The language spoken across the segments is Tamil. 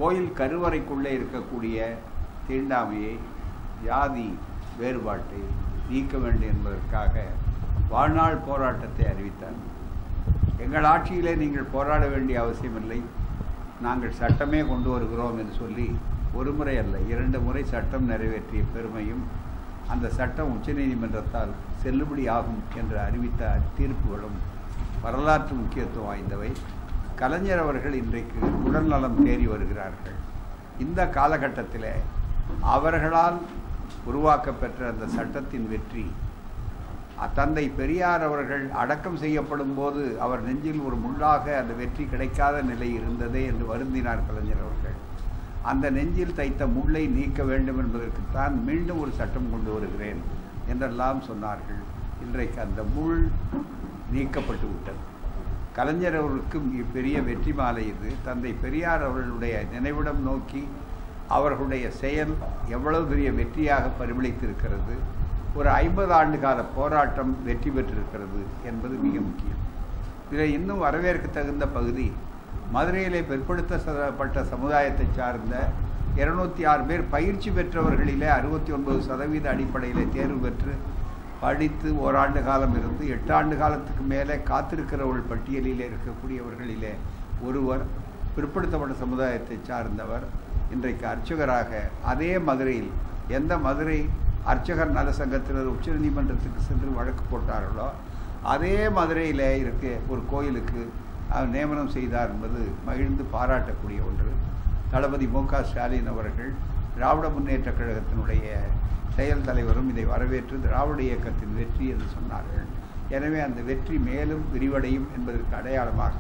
கோயில் கருவறைக்குள்ளே இருக்கக்கூடிய தீண்டாமையை ஜாதி வேறுபாட்டை நீக்க வேண்டும் என்பதற்காக வாழ்நாள் போராட்டத்தை அறிவித்தார் எங்கள் ஆட்சியிலே நீங்கள் போராட வேண்டிய அவசியமில்லை நாங்கள் சட்டமே கொண்டு வருகிறோம் என்று சொல்லி ஒரு முறை அல்ல இரண்டு முறை சட்டம் நிறைவேற்றிய பெருமையும் அந்த சட்டம் உச்சநீதிமன்றத்தால் செல்லுபடி ஆகும் என்று அறிவித்த தீர்ப்புகளும் வரலாற்று முக்கியத்துவம் வாய்ந்தவை கலைஞர் அவர்கள் இன்றைக்கு உடல்நலம் தேறி வருகிறார்கள் இந்த காலகட்டத்தில் அவர்களால் உருவாக்கப்பெற்ற அந்த சட்டத்தின் வெற்றி தந்தை பெரியார் அவர்கள் அடக்கம் செய்யப்படும் போது அவர் நெஞ்சில் ஒரு முள்ளாக அந்த வெற்றி கிடைக்காத நிலை இருந்ததே என்று வருந்தினார் கலைஞர் அவர்கள் அந்த நெஞ்சில் தைத்த முள்ளை நீக்க வேண்டும் என்பதற்குத்தான் மீண்டும் ஒரு சட்டம் கொண்டு வருகிறேன் என்றெல்லாம் சொன்னார்கள் இன்றைக்கு அந்த முள் நீக்கப்பட்டு விட்டது கலைஞர் அவர்களுக்கு பெரிய வெற்றி மாலை இது தந்தை பெரியார் அவர்களுடைய நினைவிடம் நோக்கி அவர்களுடைய செயல் எவ்வளவு பெரிய வெற்றியாக பரிமளித்திருக்கிறது ஒரு ஐம்பது ஆண்டு கால போராட்டம் வெற்றி பெற்றிருக்கிறது என்பது மிக முக்கியம் இதில் இன்னும் வரவேற்க தகுந்த பகுதி மதுரையிலே பிற்படுத்தப்பட்ட சமுதாயத்தை சார்ந்த இருநூத்தி ஆறு பேர் பயிற்சி பெற்றவர்களிலே அறுபத்தி ஒன்பது சதவீத அடிப்படையிலே தேர்வு பெற்று படித்து ஓராண்டு காலம் இருந்து எட்டு ஆண்டு காலத்துக்கு மேலே காத்திருக்கிறவர்கள் பட்டியலிலே இருக்கக்கூடியவர்களிலே ஒருவர் பிற்படுத்தப்பட்ட சமுதாயத்தை சார்ந்தவர் இன்றைக்கு அர்ச்சகராக அதே மதுரையில் எந்த மதுரை அர்ச்சகர் நல சங்கத்தினர் உச்சநீதிமன்றத்துக்கு சென்று வழக்கு போட்டார்களோ அதே மதுரையில் இருக்க ஒரு கோயிலுக்கு அவர் நியமனம் செய்தார் என்பது மகிழ்ந்து பாராட்டக்கூடிய ஒன்று தளபதி மு க ஸ்டாலின் அவர்கள் திராவிட முன்னேற்ற கழகத்தினுடைய செயல் தலைவரும் இதை வரவேற்று திராவிட இயக்கத்தின் வெற்றி என்று சொன்னார்கள் எனவே அந்த வெற்றி மேலும் விரிவடையும் என்பதற்கு அடையாளமாக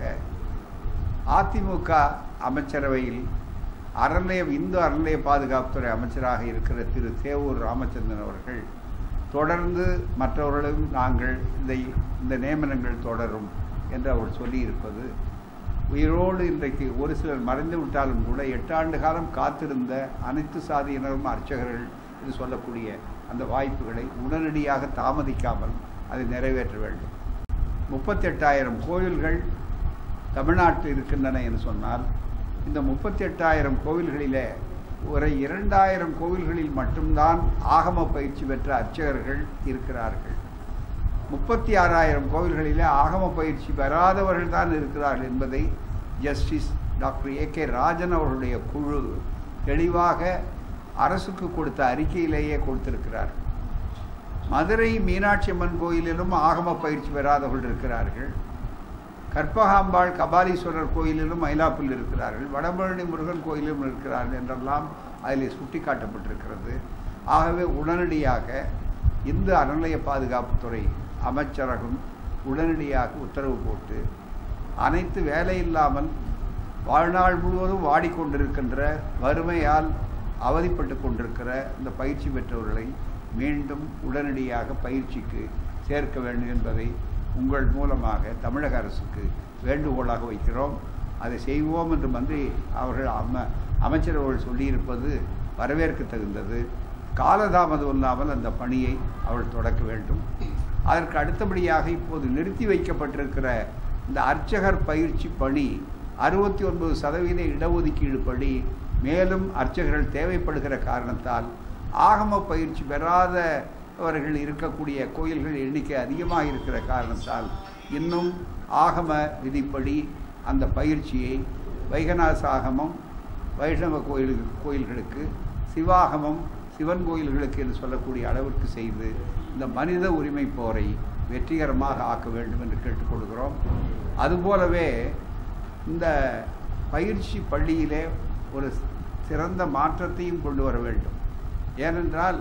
அதிமுக அமைச்சரவையில் அறநிலையம் இந்து அறநிலைய பாதுகாப்புத்துறை அமைச்சராக இருக்கிற திரு தேவூர் ராமச்சந்திரன் அவர்கள் தொடர்ந்து மற்றவர்களும் நாங்கள் இதை இந்த நியமனங்கள் தொடரும் என்று அவர் சொல்லியிருப்பது உயிரோடு இன்றைக்கு ஒரு சிலர் மறைந்து விட்டாலும் கூட எட்டு ஆண்டு காலம் காத்திருந்த அனைத்து சாதியினரும் அர்ச்சகர்கள் என்று சொல்லக்கூடிய அந்த வாய்ப்புகளை உடனடியாக தாமதிக்காமல் அதை நிறைவேற்ற வேண்டும் முப்பத்தெட்டாயிரம் கோயில்கள் தமிழ்நாட்டில் இருக்கின்றன என்று சொன்னால் இந்த முப்பத்தி எட்டாயிரம் கோவில்களிலே ஒரு இரண்டாயிரம் கோவில்களில் மட்டும்தான் ஆகம பயிற்சி பெற்ற அர்ச்சகர்கள் இருக்கிறார்கள் முப்பத்தி ஆறாயிரம் கோவில்களிலே ஆகம பயிற்சி பெறாதவர்கள் தான் இருக்கிறார்கள் என்பதை justice doctor A K Rajan அவர்களுடைய குழு தெளிவாக அரசுக்கு கொடுத்த அறிக்கையிலேயே கொடுத்திருக்கிறார்கள் மதுரை மீனாட்சி அம்மன் கோயிலிலும் ஆகம பயிற்சி பெறாதவர்கள் இருக்கிறார்கள் கற்பகாம்பாள் கபாலீஸ்வரர் கோயிலிலும் மயிலாப்பில் இருக்கிறார்கள் வடபழனி முருகன் கோயிலும் இருக்கிறார்கள் என்றெல்லாம் அதில் சுட்டி காட்டப்பட்டிருக்கிறது ஆகவே உடனடியாக இந்து அறநிலைய பாதுகாப்புத்துறை அமைச்சரகம் உடனடியாக உத்தரவு போட்டு அனைத்து வேலை இல்லாமல் வாழ்நாள் முழுவதும் வாடிக்கொண்டிருக்கின்ற வறுமையால் அவதிப்பட்டு கொண்டிருக்கிற இந்த பயிற்சி பெற்றவர்களை மீண்டும் உடனடியாக பயிற்சிக்கு சேர்க்க வேண்டும் என்பதை உங்கள் மூலமாக தமிழக அரசுக்கு வேண்டுகோளாக வைக்கிறோம் அதை செய்வோம் என்று மந்திரி அவர்கள் அம அமைச்சர் அவர்கள் சொல்லியிருப்பது வரவேற்க தகுந்தது காலதாமதம் இல்லாமல் அந்த பணியை அவள் தொடக்க வேண்டும் அதற்கு அடுத்தபடியாக இப்போது நிறுத்தி வைக்கப்பட்டிருக்கிற இந்த அர்ச்சகர் பயிற்சி பணி அறுபத்தி ஒன்பது சதவீத இடஒதுக்கீடு படி மேலும் அர்ச்சகர்கள் தேவைப்படுகிற காரணத்தால் ஆகம பயிற்சி பெறாதவர்கள் இருக்கக்கூடிய கோயில்கள் எண்ணிக்கை அதிகமாக இருக்கிற காரணத்தால் இன்னும் ஆகம விதிப்படி அந்த பயிற்சியை வைகநாச ஆகமம் வைஷ்ணவ கோயிலுக்கு கோயில்களுக்கு சிவாகமம் சிவன் கோயில்களுக்கு என்று சொல்லக்கூடிய அளவிற்கு செய்து இந்த மனித உரிமை போரை வெற்றிகரமாக ஆக்க வேண்டும் என்று கேட்டுக்கொள்கிறோம் அதுபோலவே இந்த பயிற்சி பள்ளியிலே ஒரு சிறந்த மாற்றத்தையும் கொண்டு வர வேண்டும் ஏனென்றால்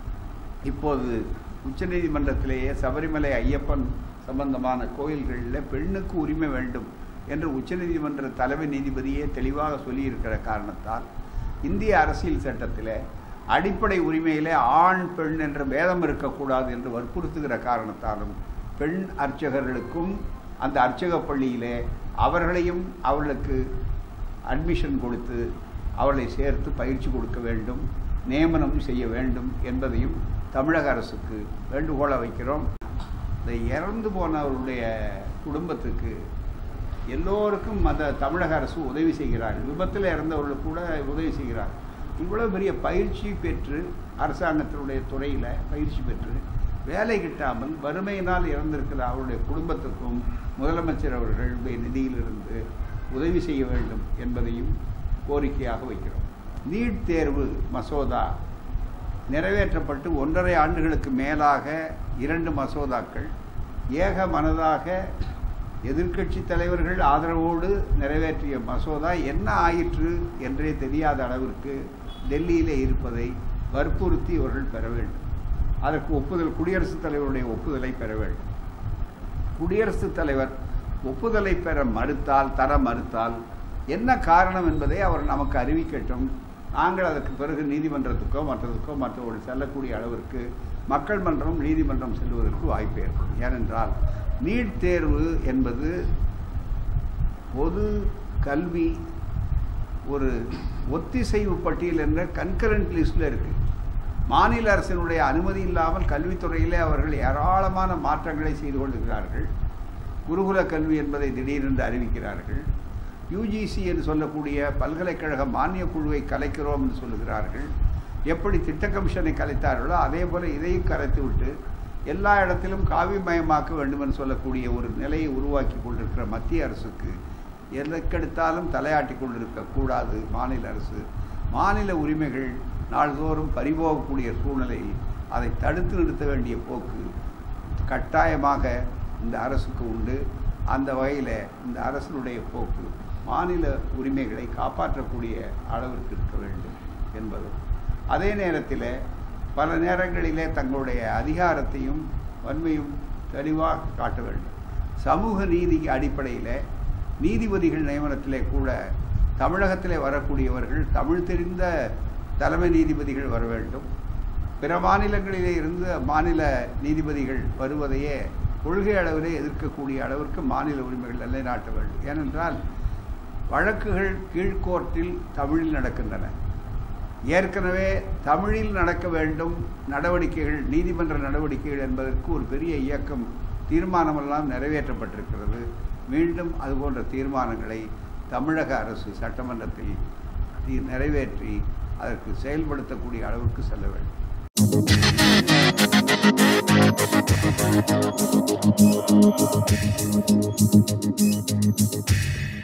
இப்போது உச்சநீதிமன்றத்திலேயே சபரிமலை ஐயப்பன் சம்பந்தமான கோயில்களில் பெண்ணுக்கு உரிமை வேண்டும் என்று உச்சநீதிமன்ற தலைமை நீதிபதியே தெளிவாக சொல்லியிருக்கிற காரணத்தால் இந்திய அரசியல் சட்டத்தில் அடிப்படை உரிமையிலே ஆண் பெண் என்ற பேதம் இருக்கக்கூடாது என்று வற்புறுத்துகிற காரணத்தாலும் பெண் அர்ச்சகர்களுக்கும் அந்த அர்ச்சக பள்ளியிலே அவர்களையும் அவர்களுக்கு அட்மிஷன் கொடுத்து அவர்களை சேர்த்து பயிற்சி கொடுக்க வேண்டும் நியமனம் செய்ய வேண்டும் என்பதையும் தமிழக அரசுக்கு வேண்டுகோளை வைக்கிறோம் இந்த இறந்து போனவருடைய குடும்பத்துக்கு எல்லோருக்கும் அந்த தமிழக அரசு உதவி செய்கிறார்கள் விபத்தில் இறந்தவர்களுக்கு கூட உதவி செய்கிறார் இவ்வளோ பெரிய பயிற்சி பெற்று அரசாங்கத்தினுடைய துறையில் பயிற்சி பெற்று வேலை கிட்டாமல் வறுமையினால் இறந்திருக்கிற அவருடைய குடும்பத்துக்கும் முதலமைச்சர் அவர்கள் நிதியிலிருந்து உதவி செய்ய வேண்டும் என்பதையும் கோரிக்கையாக வைக்கிறோம் நீட் தேர்வு மசோதா நிறைவேற்றப்பட்டு ஒன்றரை ஆண்டுகளுக்கு மேலாக இரண்டு மசோதாக்கள் ஏக மனதாக எதிர்க்கட்சி தலைவர்கள் ஆதரவோடு நிறைவேற்றிய மசோதா என்ன ஆயிற்று என்றே தெரியாத அளவிற்கு டெல்லியிலே இருப்பதை வற்புறுத்தி இவர்கள் பெற வேண்டும் அதற்கு ஒப்புதல் குடியரசுத் தலைவருடைய ஒப்புதலை பெற வேண்டும் குடியரசுத் தலைவர் ஒப்புதலை பெற மறுத்தால் தர மறுத்தால் என்ன காரணம் என்பதை அவர் நமக்கு அறிவிக்கட்டும் நாங்கள் அதற்கு பிறகு நீதிமன்றத்துக்கோ மற்றதுக்கோ மற்றவர்கள் செல்லக்கூடிய அளவிற்கு மக்கள் மன்றம் நீதிமன்றம் செல்வதற்கு வாய்ப்பு ஏற்படும் ஏனென்றால் நீட் தேர்வு என்பது பொது கல்வி ஒரு ஒத்திசைவு பட்டியல் என்ற கன்கரண்ட் லிஸ்டில் இருக்குது மாநில அரசினுடைய அனுமதி இல்லாமல் கல்வித்துறையிலே அவர்கள் ஏராளமான மாற்றங்களை செய்து கொண்டிருக்கிறார்கள் குருகுல கல்வி என்பதை திடீரென்று அறிவிக்கிறார்கள் யூஜிசி என்று சொல்லக்கூடிய பல்கலைக்கழக மானிய குழுவை கலைக்கிறோம் என்று சொல்லுகிறார்கள் எப்படி திட்ட கமிஷனை கலைத்தார்களோ அதே போல் இதையும் கலைத்து விட்டு எல்லா இடத்திலும் காவிமயமாக்க வேண்டும் என்று சொல்லக்கூடிய ஒரு நிலையை உருவாக்கி கொண்டிருக்கிற மத்திய அரசுக்கு எதற்கெடுத்தாலும் தலையாட்டி கொண்டிருக்கக்கூடாது மாநில அரசு மாநில உரிமைகள் நாள்தோறும் பறிபோகக்கூடிய சூழ்நிலையில் அதை தடுத்து நிறுத்த வேண்டிய போக்கு கட்டாயமாக இந்த அரசுக்கு உண்டு அந்த வகையில் இந்த அரசினுடைய போக்கு மாநில உரிமைகளை காப்பாற்றக்கூடிய அளவிற்கு இருக்க வேண்டும் என்பது அதே நேரத்தில் பல நேரங்களிலே தங்களுடைய அதிகாரத்தையும் வன்மையும் தெளிவாக காட்ட வேண்டும் சமூக நீதி அடிப்படையில் நீதிபதிகள் நியமனத்திலே கூட தமிழகத்திலே வரக்கூடியவர்கள் தமிழ் தெரிந்த தலைமை நீதிபதிகள் வர வேண்டும் பிற மாநிலங்களிலே இருந்து மாநில நீதிபதிகள் வருவதையே கொள்கை அளவிலே எதிர்க்கக்கூடிய அளவிற்கு மாநில உரிமைகள் நிலைநாட்ட வேண்டும் ஏனென்றால் வழக்குகள் கீழ்கோர்ட்டில் தமிழில் நடக்கின்றன ஏற்கனவே தமிழில் நடக்க வேண்டும் நடவடிக்கைகள் நீதிமன்ற நடவடிக்கைகள் என்பதற்கு ஒரு பெரிய இயக்கம் தீர்மானமெல்லாம் நிறைவேற்றப்பட்டிருக்கிறது மீண்டும் அதுபோன்ற தீர்மானங்களை தமிழக அரசு சட்டமன்றத்தில் நிறைவேற்றி அதற்கு செயல்படுத்தக்கூடிய அளவுக்கு செல்ல வேண்டும் Thank you.